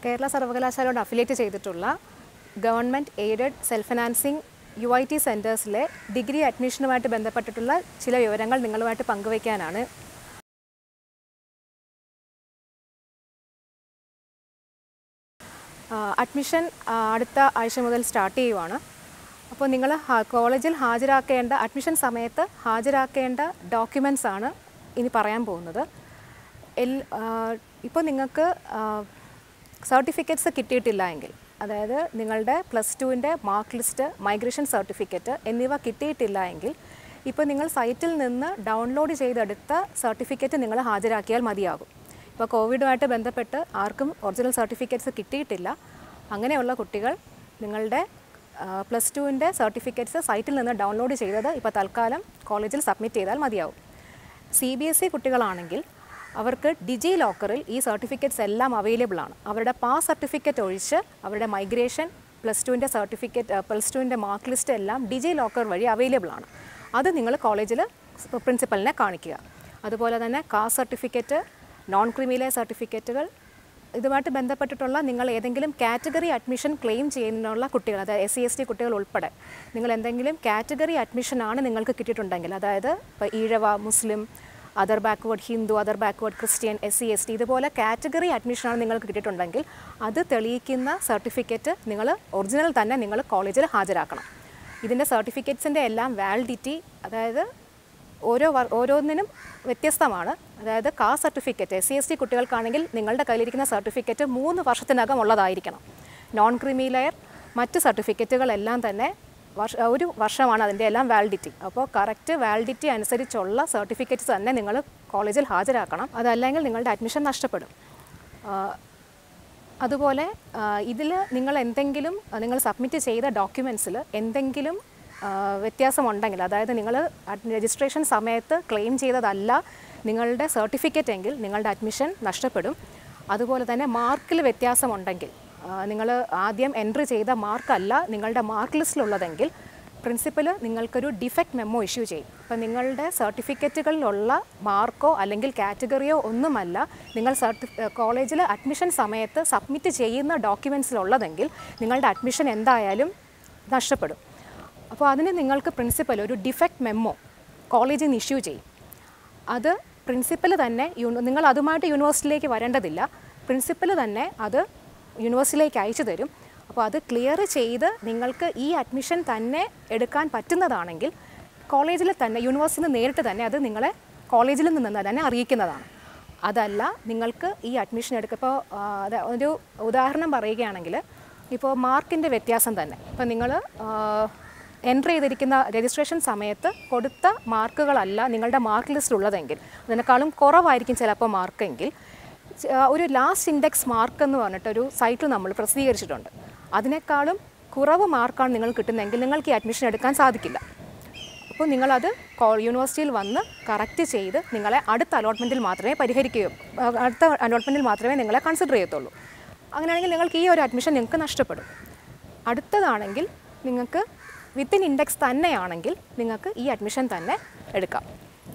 കേരള സർവകലാശാലയോട് അഫിലിയേറ്റ് ചെയ്തിട്ടുള്ള government aided self financing U I T സെൻറ്റേഴ്സിലെ ഡിഗ്രി അഡ്മിഷനുമായിട്ട് ബന്ധപ്പെട്ടിട്ടുള്ള ചില വിവരങ്ങൾ നിങ്ങളുമായിട്ട് പങ്കുവയ്ക്കാനാണ് അഡ്മിഷൻ അടുത്ത ആഴ്ച മുതൽ സ്റ്റാർട്ട് ചെയ്യുവാണ് അപ്പോൾ നിങ്ങൾ കോളേജിൽ ഹാജരാക്കേണ്ട അഡ്മിഷൻ സമയത്ത് ഹാജരാക്കേണ്ട ഡോക്യുമെൻറ്റ്സ് ആണ് ഇനി പറയാൻ പോകുന്നത് എൽ ഇപ്പോൾ നിങ്ങൾക്ക് സർട്ടിഫിക്കറ്റ്സ് കിട്ടിയിട്ടില്ല എങ്കിൽ അതായത് നിങ്ങളുടെ പ്ലസ് ടുവിൻ്റെ മാർക്ക് ലിസ്റ്റ് മൈഗ്രേഷൻ സർട്ടിഫിക്കറ്റ് എന്നിവ കിട്ടിയിട്ടില്ല എങ്കിൽ ഇപ്പോൾ നിങ്ങൾ സൈറ്റിൽ നിന്ന് ഡൗൺലോഡ് ചെയ്തെടുത്ത സർട്ടിഫിക്കറ്റ് നിങ്ങൾ ഹാജരാക്കിയാൽ മതിയാകും ഇപ്പോൾ കോവിഡുമായിട്ട് ബന്ധപ്പെട്ട് ആർക്കും ഒറിജിനൽ സർട്ടിഫിക്കറ്റ്സ് കിട്ടിയിട്ടില്ല അങ്ങനെയുള്ള കുട്ടികൾ നിങ്ങളുടെ പ്ലസ് ടുവിൻ്റെ സർട്ടിഫിക്കറ്റ്സ് സൈറ്റിൽ നിന്ന് ഡൗൺലോഡ് ചെയ്തത് ഇപ്പോൾ തൽക്കാലം കോളേജിൽ സബ്മിറ്റ് ചെയ്താൽ മതിയാവും സി ബി എസ് ഇ കുട്ടികളാണെങ്കിൽ അവർക്ക് ഡിജി ലോക്കറിൽ ഈ സർട്ടിഫിക്കറ്റ്സ് എല്ലാം അവൈലബിൾ ആണ് അവരുടെ പാസ് സർട്ടിഫിക്കറ്റ് ഒഴിച്ച് അവരുടെ മൈഗ്രേഷൻ പ്ലസ് ടുവിൻ്റെ സർട്ടിഫിക്കറ്റ് പ്ലസ് ടുവിൻ്റെ മാർക്ക് ലിസ്റ്റ് എല്ലാം ഡിജി ലോക്കർ വഴി അവൈലബിൾ ആണ് അത് നിങ്ങൾ കോളേജിൽ പ്രിൻസിപ്പലിനെ കാണിക്കുക അതുപോലെ തന്നെ കാസ്റ്റ് സർട്ടിഫിക്കറ്റ് നോൺ ക്രിമിലെ സർട്ടിഫിക്കറ്റുകൾ ഇതുമായിട്ട് ബന്ധപ്പെട്ടിട്ടുള്ള നിങ്ങൾ ഏതെങ്കിലും കാറ്റഗറി അഡ്മിഷൻ ക്ലെയിം ചെയ്യുന്നതിനുള്ള കുട്ടികൾ അതായത് എസ് സി എസ് ടി കുട്ടികൾ ഉൾപ്പെടെ നിങ്ങൾ എന്തെങ്കിലും കാറ്റഗറി അഡ്മിഷനാണ് നിങ്ങൾക്ക് കിട്ടിയിട്ടുണ്ടെങ്കിൽ അതായത് ഇപ്പോൾ ഈഴവ മുസ്ലിം other backward Hindu other backward Christian S C S T ഇതുപോലെ കാറ്റഗറി അഡ്മിഷനാണ് നിങ്ങൾക്ക് കിട്ടിയിട്ടുണ്ടെങ്കിൽ അത് തെളിയിക്കുന്ന സർട്ടിഫിക്കറ്റ് നിങ്ങൾ ഒറിജിനൽ തന്നെ നിങ്ങൾ കോളേജിൽ ഹാജരാക്കണം ഇതിൻ്റെ സർട്ടിഫിക്കറ്റ്സിൻ്റെ എല്ലാം വാലിഡിറ്റി അതായത് ഓരോ ഓരോന്നിനും വ്യത്യസ്തമാണ് അതായത് caste certificate S C S T കുട്ടികൾക്കാണെങ്കിൽ നിങ്ങളുടെ കയ്യിലിരിക്കുന്ന സർട്ടിഫിക്കറ്റ് മൂന്ന് വർഷത്തിനകം ഉള്ളതായിരിക്കണം നോൺ ക്രീമി ലെയർ മറ്റ് സർട്ടിഫിക്കറ്റുകളെല്ലാം തന്നെ വർഷ ഒരു വർഷമാണ് അതിൻ്റെ എല്ലാം വാലിഡിറ്റി അപ്പോൾ കറക്റ്റ് വാലിഡിറ്റി അനുസരിച്ചുള്ള സർട്ടിഫിക്കറ്റ്സ് തന്നെ നിങ്ങൾ കോളേജിൽ ഹാജരാക്കണം അതല്ലെങ്കിൽ നിങ്ങളുടെ അഡ്മിഷൻ നഷ്ടപ്പെടും അതുപോലെ ഇതിൽ നിങ്ങൾ എന്തെങ്കിലും നിങ്ങൾ സബ്മിറ്റ് ചെയ്ത ഡോക്യുമെൻസിൽ എന്തെങ്കിലും വ്യത്യാസമുണ്ടെങ്കിൽ അതായത് നിങ്ങൾ രജിസ്ട്രേഷൻ സമയത്ത് ക്ലെയിം ചെയ്തതല്ല നിങ്ങളുടെ സർട്ടിഫിക്കറ്റ് എങ്കിൽ നിങ്ങളുടെ അഡ്മിഷൻ നഷ്ടപ്പെടും അതുപോലെ തന്നെ മാർക്കിൽ വ്യത്യാസമുണ്ടെങ്കിൽ നിങ്ങൾ ആദ്യം എൻട്രി ചെയ്ത മാർക്കല്ല നിങ്ങളുടെ മാർക്ക് ലിസ്റ്റിലുള്ളതെങ്കിൽ പ്രിൻസിപ്പൽ നിങ്ങൾക്കൊരു ഡിഫക്റ്റ് മെമ്മോ ഇഷ്യൂ ചെയ്യും അപ്പോൾ നിങ്ങളുടെ സർട്ടിഫിക്കറ്റുകളിലുള്ള മാർക്കോ അല്ലെങ്കിൽ കാറ്റഗറിയോ ഒന്നുമല്ല നിങ്ങൾ സർട്ടി കോളേജിൽ അഡ്മിഷൻ സമയത്ത് സബ്മിറ്റ് ചെയ്യുന്ന ഡോക്യുമെൻസിലുള്ളതെങ്കിൽ നിങ്ങളുടെ അഡ്മിഷൻ എന്തായാലും നഷ്ടപ്പെടും അപ്പോൾ അതിന് നിങ്ങൾക്ക് പ്രിൻസിപ്പൽ ഒരു ഡിഫക്റ്റ് മെമ്മോ കോളേജിൽ നിന്ന് ഇഷ്യൂ ചെയ്യും അത് പ്രിൻസിപ്പൽ തന്നെ നിങ്ങൾ അതുമായിട്ട് യൂണിവേഴ്സിറ്റിയിലേക്ക് വരേണ്ടതില്ല പ്രിൻസിപ്പൽ തന്നെ അത് യൂണിവേഴ്സിറ്റിയിലേക്ക് അയച്ചു തരും അപ്പോൾ അത് ക്ലിയർ ചെയ്ത് നിങ്ങൾക്ക് ഈ അഡ്മിഷൻ തന്നെ എടുക്കാൻ പറ്റുന്നതാണെങ്കിൽ കോളേജിൽ തന്നെ യൂണിവേഴ്സിറ്റിയിൽ നിന്ന് നേരിട്ട് തന്നെ അത് നിങ്ങളെ കോളേജിൽ നിന്ന് തന്നെ അറിയിക്കുന്നതാണ് അതല്ല നിങ്ങൾക്ക് ഈ അഡ്മിഷൻ എടുക്കുമ്പോൾ ഒരു ഉദാഹരണം പറയുകയാണെങ്കിൽ ഇപ്പോൾ മാർക്കിൻ്റെ വ്യത്യാസം തന്നെ ഇപ്പോൾ നിങ്ങൾ എൻട്രി ചെയ്തിരിക്കുന്ന രജിസ്ട്രേഷൻ സമയത്ത് കൊടുത്ത മാർക്കുകളല്ല നിങ്ങളുടെ മാർക്ക് ലിസ്റ്റിലുള്ളതെങ്കിൽ അതിനേക്കാളും കുറവായിരിക്കും ചിലപ്പോൾ മാർക്കെങ്കിൽ ഒരു ലാസ്റ്റ് ഇൻഡെക്സ് മാർക്ക് എന്ന് പറഞ്ഞിട്ടൊരു സൈറ്റിൽ നമ്മൾ പ്രസിദ്ധീകരിച്ചിട്ടുണ്ട് അതിനേക്കാളും കുറവ് മാർക്കാണ് നിങ്ങൾ കിട്ടുന്നതെങ്കിൽ നിങ്ങൾക്ക് ഈ അഡ്മിഷൻ എടുക്കാൻ സാധിക്കില്ല അപ്പോൾ നിങ്ങളത് യൂണിവേഴ്സിറ്റിയിൽ വന്ന് കറക്റ്റ് ചെയ്ത് നിങ്ങളെ അടുത്ത അലോട്ട്മെൻറ്റിൽ മാത്രമേ പരിഹരിക്കുകയോ അടുത്ത അലോട്ട്മെൻറ്റിൽ മാത്രമേ നിങ്ങളെ കൺസിഡർ ചെയ്യത്തുള്ളൂ അങ്ങനെയാണെങ്കിൽ നിങ്ങൾക്ക് ഈ ഒരു അഡ്മിഷൻ നിങ്ങൾക്ക് നഷ്ടപ്പെടും അടുത്തതാണെങ്കിൽ നിങ്ങൾക്ക് വിത്തിൻ ഇൻഡെക്സ് തന്നെയാണെങ്കിൽ നിങ്ങൾക്ക് ഈ അഡ്മിഷൻ തന്നെ എടുക്കാം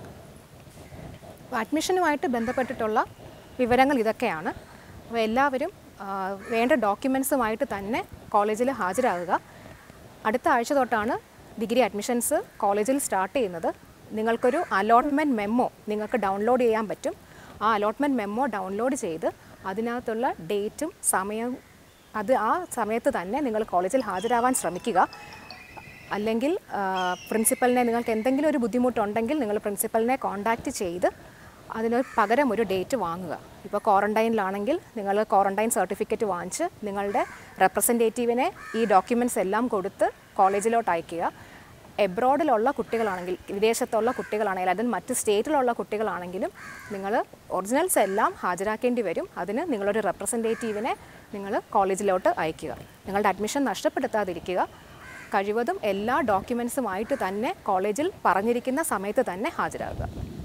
അഡ്മിഷനുമായിട്ട് ബന്ധപ്പെട്ടിട്ടുള്ള വിവരങ്ങൾ ഇതൊക്കെയാണ് അപ്പോൾ എല്ലാവരും വേണ്ട ഡോക്യുമെൻസുമായിട്ട് തന്നെ കോളേജിൽ ഹാജരാകുക അടുത്ത ആഴ്ച തൊട്ടാണ് ഡിഗ്രി അഡ്മിഷൻസ് കോളേജിൽ സ്റ്റാർട്ട് ചെയ്യുന്നത് നിങ്ങൾക്കൊരു അലോട്ട്മെൻറ്റ് മെമ്മോ നിങ്ങൾക്ക് ഡൗൺലോഡ് ചെയ്യാൻ പറ്റും ആ അലോട്ട്മെൻറ്റ് മെമ്മോ ഡൗൺലോഡ് ചെയ്ത് അതിനകത്തുള്ള ഡേറ്റും സമയവും അത് ആ സമയത്ത് തന്നെ നിങ്ങൾ കോളേജിൽ ഹാജരാവാൻ ശ്രമിക്കുക അല്ലെങ്കിൽ പ്രിൻസിപ്പലിനെ നിങ്ങൾക്ക് എന്തെങ്കിലും ഒരു ബുദ്ധിമുട്ടുണ്ടെങ്കിൽ നിങ്ങൾ പ്രിൻസിപ്പലിനെ കോൺടാക്റ്റ് ചെയ്ത് അതിന് പകരം ഒരു ഡേറ്റ് വാങ്ങുക ഇപ്പോൾ ക്വാറൻറ്റൈനിലാണെങ്കിൽ നിങ്ങൾ ക്വാറൻറ്റൈൻ സർട്ടിഫിക്കറ്റ് വാങ്ങിച്ച് നിങ്ങളുടെ റെപ്രസെൻറ്റേറ്റീവിനെ ഈ ഡോക്യുമെൻറ്റ്സ് എല്ലാം കൊടുത്ത് കോളേജിലോട്ട് അയക്കുക എബ്രോഡിലുള്ള കുട്ടികളാണെങ്കിൽ വിദേശത്തുള്ള കുട്ടികളാണെങ്കിൽ അതിൽ മറ്റ് സ്റ്റേറ്റിലുള്ള കുട്ടികളാണെങ്കിലും നിങ്ങൾ ഒറിജിനൽസ് എല്ലാം ഹാജരാക്കേണ്ടി വരും അതിന് നിങ്ങളൊരു റെപ്രസെൻറ്റേറ്റീവിനെ നിങ്ങൾ കോളേജിലോട്ട് അയക്കുക നിങ്ങളുടെ അഡ്മിഷൻ നഷ്ടപ്പെടുത്താതിരിക്കുക കഴിവതും എല്ലാ ഡോക്യുമെൻസുമായിട്ട് തന്നെ കോളേജിൽ പറഞ്ഞിരിക്കുന്ന സമയത്ത് തന്നെ ഹാജരാകുക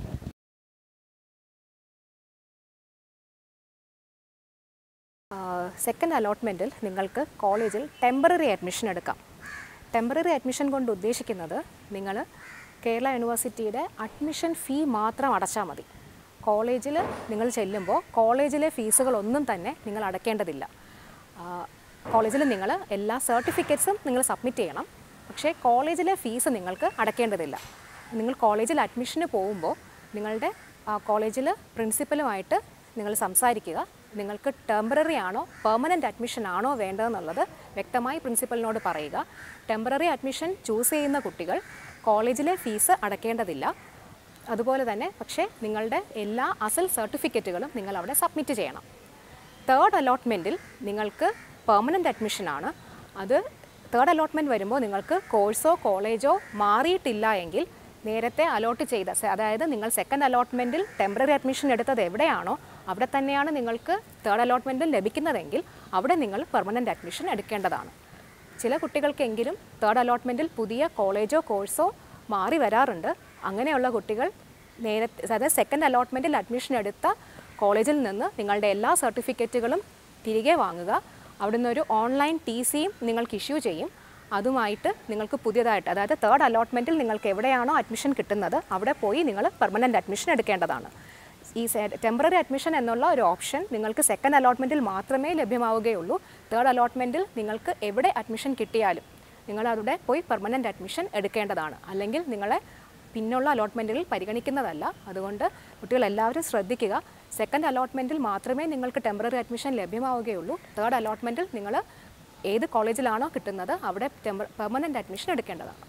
സെക്കൻഡ് അലോട്ട്മെൻറ്റിൽ നിങ്ങൾക്ക് കോളേജിൽ ടെമ്പററി അഡ്മിഷൻ എടുക്കാം ടെമ്പററി അഡ്മിഷൻ കൊണ്ട് ഉദ്ദേശിക്കുന്നത് നിങ്ങൾ കേരള യൂണിവേഴ്സിറ്റിയുടെ അഡ്മിഷൻ ഫീ മാത്രം അടച്ചാൽ മതി കോളേജിൽ നിങ്ങൾ ചെല്ലുമ്പോൾ കോളേജിലെ ഫീസുകളൊന്നും തന്നെ നിങ്ങൾ അടയ്ക്കേണ്ടതില്ല കോളേജിൽ നിങ്ങൾ എല്ലാ സർട്ടിഫിക്കറ്റ്സും നിങ്ങൾ സബ്മിറ്റ് ചെയ്യണം പക്ഷേ കോളേജിലെ ഫീസ് നിങ്ങൾക്ക് അടയ്ക്കേണ്ടതില്ല നിങ്ങൾ കോളേജിൽ അഡ്മിഷന് പോകുമ്പോൾ നിങ്ങളുടെ കോളേജിൽ പ്രിൻസിപ്പലുമായിട്ട് നിങ്ങൾ സംസാരിക്കുക നിങ്ങൾക്ക് ടെമ്പററി ആണോ പെർമനൻറ്റ് അഡ്മിഷൻ ആണോ വേണ്ടതെന്നുള്ളത് വ്യക്തമായി പ്രിൻസിപ്പലിനോട് പറയുക ടെമ്പററി അഡ്മിഷൻ ചൂസ് ചെയ്യുന്ന കുട്ടികൾ കോളേജിലെ ഫീസ് അടയ്ക്കേണ്ടതില്ല അതുപോലെ തന്നെ പക്ഷേ നിങ്ങളുടെ എല്ലാ അസൽ സർട്ടിഫിക്കറ്റുകളും നിങ്ങൾ അവിടെ സബ്മിറ്റ് ചെയ്യണം തേർഡ് അലോട്ട്മെൻറ്റിൽ നിങ്ങൾക്ക് പെർമനൻ്റ് അഡ്മിഷനാണ് അത് തേർഡ് അലോട്ട്മെൻറ്റ് വരുമ്പോൾ നിങ്ങൾക്ക് കോഴ്സോ കോളേജോ മാറിയിട്ടില്ല എങ്കിൽ നേരത്തെ അലോട്ട് ചെയ്ത സെ- അതായത് നിങ്ങൾ സെക്കൻഡ് അലോട്ട്മെൻറ്റിൽ ടെമ്പററി അഡ്മിഷൻ എടുത്തത് എവിടെയാണോ അവിടെ തന്നെയാണ് നിങ്ങൾക്ക് തേർഡ് അലോട്ട്മെൻറ്റിൽ ലഭിക്കുന്നതെങ്കിൽ അവിടെ നിങ്ങൾ പെർമനൻ്റ് അഡ്മിഷൻ എടുക്കേണ്ടതാണ് ചില കുട്ടികൾക്കെങ്കിലും തേർഡ് അലോട്ട്മെൻറ്റിൽ പുതിയ കോളേജോ കോഴ്സോ മാറി വരാറുണ്ട് അങ്ങനെയുള്ള കുട്ടികൾ നേരത്തെ അതായത് സെക്കൻഡ് അലോട്ട്മെൻറ്റിൽ അഡ്മിഷൻ എടുത്ത കോളേജിൽ നിന്ന് നിങ്ങളുടെ എല്ലാ സർട്ടിഫിക്കറ്റുകളും തിരികെ വാങ്ങുക അവിടുന്ന് ഒരു ഓൺലൈൻ ടി സിയും നിങ്ങൾക്ക് ഇഷ്യൂ ചെയ്യും അതുമായിട്ട് നിങ്ങൾക്ക് പുതിയതായിട്ട് അതായത് തേർഡ് അലോട്ട്മെൻറ്റിൽ നിങ്ങൾക്ക് എവിടെയാണോ അഡ്മിഷൻ കിട്ടുന്നത് അവിടെ പോയി നിങ്ങൾ പെർമനൻറ്റ് അഡ്മിഷൻ എടുക്കേണ്ടതാണ് ഈ ടെമ്പററി അഡ്മിഷൻ എന്നുള്ള ഒരു ഓപ്ഷൻ നിങ്ങൾക്ക് സെക്കൻഡ് അലോട്ട്മെൻറ്റിൽ മാത്രമേ ലഭ്യമാവുകയുള്ളൂ തേർഡ് അലോട്ട്മെൻറ്റിൽ നിങ്ങൾക്ക് എവിടെ അഡ്മിഷൻ കിട്ടിയാലും നിങ്ങൾ അവിടെ പോയി പെർമനൻറ്റ് അഡ്മിഷൻ എടുക്കേണ്ടതാണ് അല്ലെങ്കിൽ നിങ്ങളെ പിന്നുള്ള അലോട്ട്മെൻറ്റുകളിൽ പരിഗണിക്കുന്നതല്ല അതുകൊണ്ട് കുട്ടികൾ എല്ലാവരും ശ്രദ്ധിക്കുക സെക്കൻഡ് അലോട്ട്മെൻറ്റിൽ മാത്രമേ നിങ്ങൾക്ക് ടെമ്പററി അഡ്മിഷൻ ലഭ്യമാവുകയുള്ളൂ തേർഡ് അലോട്ട്മെൻറ്റിൽ നിങ്ങൾ ഏത് കോളേജിലാണോ കിട്ടുന്നത് അവിടെ ടെമ്പർ പെർമനൻറ്റ് അഡ്മിഷൻ എടുക്കേണ്ടതാണ്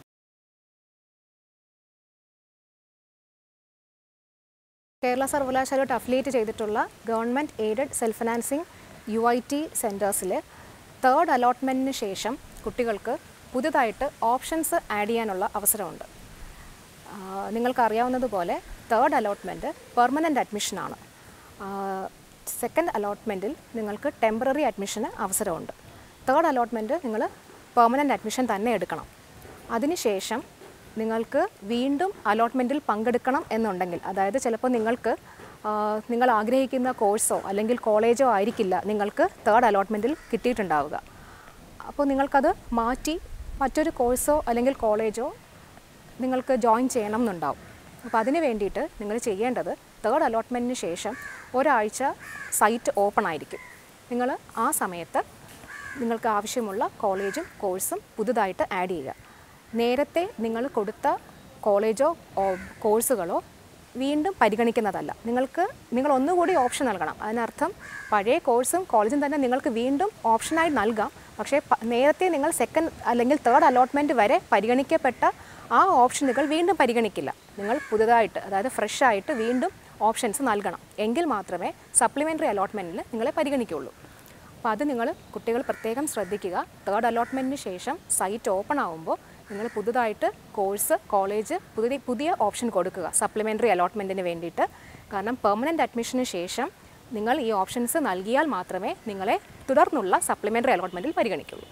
കേരള സർവകലാശാലയോട്ട് അഫിലിയേറ്റ് ചെയ്തിട്ടുള്ള government aided self financing U I T സെൻറ്റേഴ്സിൽ തേർഡ് അലോട്ട്മെൻറ്റിന് ശേഷം കുട്ടികൾക്ക് പുതുതായിട്ട് ഓപ്ഷൻസ് ആഡ് ചെയ്യാനുള്ള അവസരമുണ്ട് ആ, നിങ്ങൾക്കറിയാവുന്നതുപോലെ തേർഡ് അലോട്ട്മെൻറ്റ് പെർമനൻ്റ് അഡ്മിഷനാണ് സെക്കൻഡ് അലോട്ട്മെൻറ്റിൽ നിങ്ങൾക്ക് ടെമ്പററി അഡ്മിഷന് അവസരമുണ്ട് തേർഡ് അലോട്ട്മെൻറ്റ് നിങ്ങൾ പെർമനൻ്റ് അഡ്മിഷൻ തന്നെ എടുക്കണം അതിനുശേഷം നിങ്ങൾക്ക് വീണ്ടും അലോട്ട്മെൻറ്റിൽ പങ്കെടുക്കണം എന്നുണ്ടെങ്കിൽ അതായത് ചിലപ്പോൾ നിങ്ങൾക്ക് ആ, നിങ്ങൾ ആഗ്രഹിക്കുന്ന കോഴ്സോ അല്ലെങ്കിൽ കോളേജോ ആയിരിക്കില്ല നിങ്ങൾക്ക് തേർഡ് അലോട്ട്മെൻറ്റിൽ കിട്ടിയിട്ടുണ്ടാവുക അപ്പോൾ നിങ്ങൾക്കത് മാറ്റി മറ്റൊരു കോഴ്സോ അല്ലെങ്കിൽ കോളേജോ നിങ്ങൾക്ക് ജോയിൻ ചെയ്യണം എന്നുണ്ടാവും അപ്പോൾ അതിന് വേണ്ടിയിട്ട് നിങ്ങൾ ചെയ്യേണ്ടത് തേർഡ് അലോട്ട്മെൻറ്റിന് ശേഷം ഒരാഴ്ച സൈറ്റ് ഓപ്പൺ ആയിരിക്കും നിങ്ങൾ ആ സമയത്ത് നിങ്ങൾക്ക് ആവശ്യമുള്ള കോളേജും കോഴ്സും പുതുതായിട്ട് ആഡ് ചെയ്യുക നേരത്തെ നിങ്ങൾ കൊടുത്ത കോളേജോ ഓ- കോഴ്സുകളോ വീണ്ടും പരിഗണിക്കുന്നതല്ല നിങ്ങൾക്ക് നിങ്ങൾ ഒന്നുകൂടി ഓപ്ഷൻ നൽകണം അതിനർത്ഥം പഴയ കോഴ്സും കോളേജും തന്നെ നിങ്ങൾക്ക് വീണ്ടും ഓപ്ഷനായി നൽകാം പക്ഷേ പ- നേരത്തെ നിങ്ങൾ സെക്കൻഡ് അല്ലെങ്കിൽ തേർഡ് അലോട്ട്മെൻറ്റ് വരെ പരിഗണിക്കപ്പെട്ട ആ ഓപ്ഷനുകൾ വീണ്ടും പരിഗണിക്കില്ല നിങ്ങൾ പുതുതായിട്ട് അതായത് ഫ്രഷ് ആയിട്ട് വീണ്ടും ഓപ്ഷൻസ് നൽകണം എങ്കിൽ മാത്രമേ സപ്ലിമെൻ്ററി അലോട്ട്മെൻറ്റിൽ നിങ്ങളെ പരിഗണിക്കുകയുള്ളൂ അപ്പോൾ അത് നിങ്ങൾ കുട്ടികൾ പ്രത്യേകം ശ്രദ്ധിക്കുക തേർഡ് അലോട്ട്മെൻറ്റിന് ശേഷം സൈറ്റ് ഓപ്പൺ ആകുമ്പോൾ നിങ്ങൾ പുതുതായിട്ട് കോഴ്സ് കോളേജ് പുതിയ പുതിയ ഓപ്ഷൻ കൊടുക്കുക സപ്ലിമെൻ്ററി അലോട്ട്മെൻറ്റിന് വേണ്ടിയിട്ട് കാരണം പെർമനൻ്റ് അഡ്മിഷന് ശേഷം നിങ്ങൾ ഈ ഓപ്ഷൻസ് നൽകിയാൽ മാത്രമേ നിങ്ങളെ തുടർന്നുള്ള സപ്ലിമെൻ്ററി അലോട്ട്മെൻറ്റിൽ പരിഗണിക്കുള്ളൂ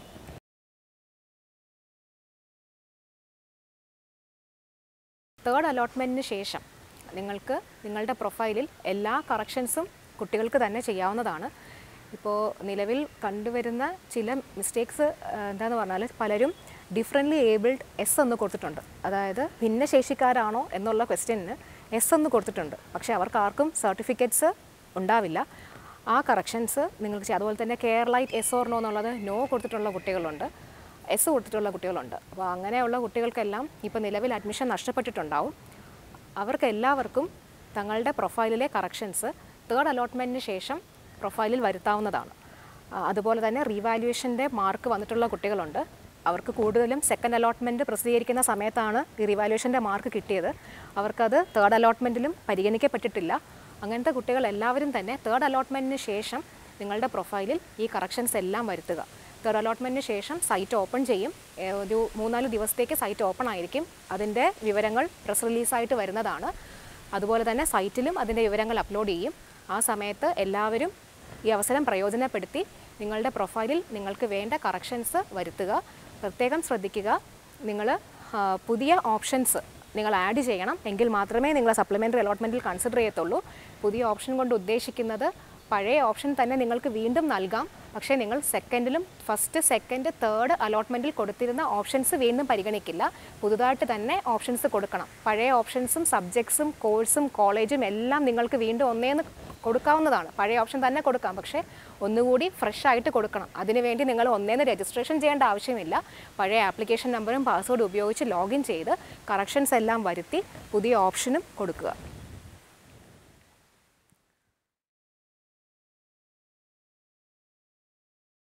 തേർഡ് അലോട്ട്മെൻറ്റിന് ശേഷം നിങ്ങൾക്ക് നിങ്ങളുടെ പ്രൊഫൈലിൽ എല്ലാ കറക്ഷൻസും കുട്ടികൾക്ക് തന്നെ ചെയ്യാവുന്നതാണ് ഇപ്പോൾ നിലവിൽ കണ്ടുവരുന്ന ചില മിസ്റ്റേക്സ് എന്താന്ന് പറഞ്ഞാൽ പലരും ഡിഫറെൻ്റ്ലി ഏബിൾഡ് എസ് എന്ന് കൊടുത്തിട്ടുണ്ട് അതായത് ഭിന്നശേഷിക്കാരാണോ എന്നുള്ള ക്വസ്റ്റ്യനിന് എസ് എന്ന് കൊടുത്തിട്ടുണ്ട് പക്ഷേ അവർക്ക് ആർക്കും സർട്ടിഫിക്കറ്റ്സ് ഉണ്ടാവില്ല ആ കറക്ഷൻസ് നിങ്ങൾക്ക് ചെയ്യാം അതുപോലെ തന്നെ കേരളൈറ്റ് എസ് ഓർ നോ എന്നുള്ളത് നോ കൊടുത്തിട്ടുള്ള കുട്ടികളുണ്ട് എസ് കൊടുത്തിട്ടുള്ള കുട്ടികളുണ്ട് അപ്പോൾ അങ്ങനെയുള്ള കുട്ടികൾക്കെല്ലാം ഇപ്പോൾ നിലവിൽ അഡ്മിഷൻ നഷ്ടപ്പെട്ടിട്ടുണ്ടാവും അവർക്ക് എല്ലാവർക്കും തങ്ങളുടെ പ്രൊഫൈലിലെ കറക്ഷൻസ് തേർഡ് അലോട്ട്മെൻറ്റിന് ശേഷം പ്രൊഫൈലിൽ വരുത്താവുന്നതാണ് ആ, അതുപോലെ തന്നെ റീവാലുവേഷൻ്റെ മാർക്ക് വന്നിട്ടുള്ള കുട്ടികളുണ്ട് അവർക്ക് കൂടുതലും സെക്കൻഡ് അലോട്ട്മെൻറ്റ് പ്രസിദ്ധീകരിക്കുന്ന സമയത്താണ് ഈ റിവാലുവേഷൻ്റെ മാർക്ക് കിട്ടിയത് അവർക്കത് തേർഡ് അലോട്ട്മെൻറ്റിലും പരിഗണിക്കപ്പെട്ടിട്ടില്ല അങ്ങനത്തെ കുട്ടികൾ എല്ലാവരും തന്നെ തേർഡ് അലോട്ട്മെൻറ്റിന് ശേഷം നിങ്ങളുടെ പ്രൊഫൈലിൽ ഈ കറക്ഷൻസ് എല്ലാം വരുത്തുക തേർഡ് അലോട്ട്മെൻറ്റിന് ശേഷം സൈറ്റ് ഓപ്പൺ ചെയ്യും ഏ, ഒരു മൂന്നാല് ദിവസത്തേക്ക് സൈറ്റ് ഓപ്പൺ ആയിരിക്കും അതിൻ്റെ വിവരങ്ങൾ പ്രസ് റിലീസായിട്ട് വരുന്നതാണ് അതുപോലെ തന്നെ സൈറ്റിലും അതിൻ്റെ വിവരങ്ങൾ അപ്ലോഡ് ചെയ്യും ആ സമയത്ത് എല്ലാവരും ഈ അവസരം പ്രയോജനപ്പെടുത്തി നിങ്ങളുടെ പ്രൊഫൈലിൽ നിങ്ങൾക്ക് വേണ്ട കറക്ഷൻസ് വരുത്തുക പ്രത്യേകം ശ്രദ്ധിക്കുക നിങ്ങൾ പുതിയ ഓപ്ഷൻസ് നിങ്ങൾ ആഡ് ചെയ്യണം എങ്കിൽ മാത്രമേ നിങ്ങൾ സപ്ലിമെൻ്ററി അലോട്ട്മെൻറ്റിൽ കൺസിഡർ ചെയ്യത്തുള്ളൂ പുതിയ ഓപ്ഷൻ കൊണ്ട് ഉദ്ദേശിക്കുന്നത് പഴയ ഓപ്ഷൻ തന്നെ നിങ്ങൾക്ക് വീണ്ടും നൽകാം പക്ഷേ നിങ്ങൾ സെക്കൻഡിലും ഫസ്റ്റ് സെക്കൻഡ് തേർഡ് അലോട്ട്മെൻറ്റിൽ കൊടുത്തിരുന്ന ഓപ്ഷൻസ് വീണ്ടും പരിഗണിക്കില്ല പുതുതായിട്ട് തന്നെ ഓപ്ഷൻസ് കൊടുക്കണം പഴയ ഓപ്ഷൻസും സബ്ജക്ട്സും കോഴ്സും കോളേജും എല്ലാം നിങ്ങൾക്ക് വീണ്ടും ഒന്നേന്ന് കൊടുക്കാവുന്നതാണ് പഴയ ഓപ്ഷൻ തന്നെ കൊടുക്കാം പക്ഷേ ഒന്നുകൂടി ഫ്രഷ് ആയിട്ട് കൊടുക്കണം അതിനുവേണ്ടി നിങ്ങൾ ഒന്നേന്ന് രജിസ്ട്രേഷൻ ചെയ്യേണ്ട ആവശ്യമില്ല പഴയ ആപ്ലിക്കേഷൻ നമ്പറും പാസ്വേഡും ഉപയോഗിച്ച് ലോഗിൻ ചെയ്ത് കറക്ഷൻസ് എല്ലാം വരുത്തി പുതിയ ഓപ്ഷനും കൊടുക്കുക